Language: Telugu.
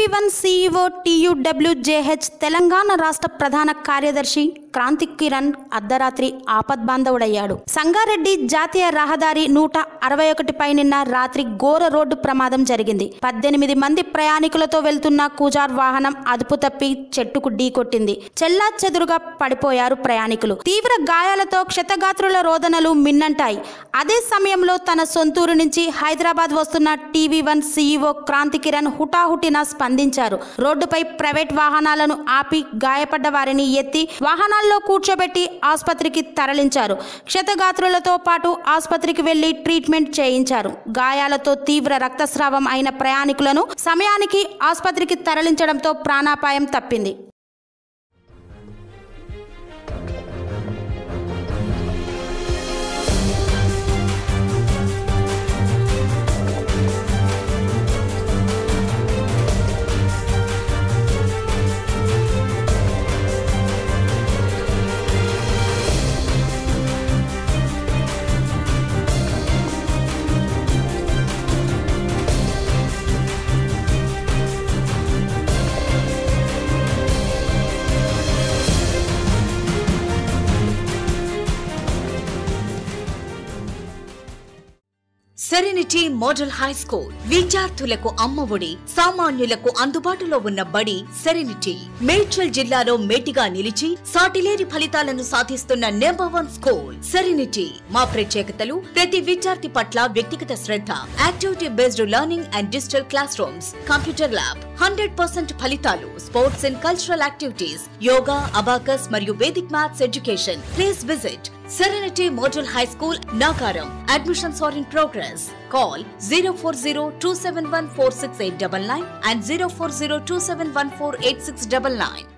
TV one CEO TUWJH Telangana రాష్ట్ర ప్రధాన కార్యదర్శి క్రాంతి కిరణ్ అర్ధరాత్రి ఆపద్బాంధవుడయ్యాడు సంగారెడ్డి జాతీయ రహదారి నూట అరవై ఒకటిపై నిన్న రాత్రి ఘోర రోడ్డు ప్రమాదం జరిగింది పద్దెనిమిది మంది ప్రయాణికులతో వెళ్తున్న కూజార్ వాహనం అదుపు తప్పి చెట్టుకు ఢీకొట్టింది చెల్లా చెదురుగా పడిపోయారు ప్రయాణికులు తీవ్ర గాయాలతో క్షతగాత్రుల రోదనలు మిన్నంటాయి అదే సమయంలో తన సొంతూరు నుంచి హైదరాబాద్ వస్తున్న TV one CEO Kranthi Kiran హుటాహుటిన స్పందించారు రోడ్డుపై ప్రైవేట్ వాహనాలను ఆపి గాయపడ్డ వారిని ఎత్తి వాహనాల్లో కూర్చోబెట్టి ఆసుపత్రికి తరలించారు క్షతగాత్రులతో పాటు ఆసుపత్రికి వెళ్లి ట్రీట్మెంట్ చేయించారు గాయాలతో తీవ్ర రక్తస్రావం అయిన ప్రయాణికులను సమయానికి ఆసుపత్రికి తరలించడంతో ప్రాణాపాయం తప్పింది సెరెనిటీ మోడల్ హై స్కూల్ విద్యార్థులకు అమ్మఒడి సామాన్యులకు అందుబాటులో ఉన్న బడి సెరెనిటీ మేడ్చల్ జిల్లాలో మేటిగా నిలిచి సాటిలేని ఫలితాలను సాధిస్తున్న నెంబర్ వన్ స్కూల్ సెరెనిటీ మా ప్రత్యేకతలు ప్రతి విద్యార్థి పట్ల వ్యక్తిగత శ్రద్ధ activity based learning and digital classrooms computer lab hundred percent ఫలితాలు sports and cultural activities yoga abacus మరియు Vedic maths education please visit Serenity Model High School, Nagaram. Admissions are in progress. Call 040 and 040 271 48699.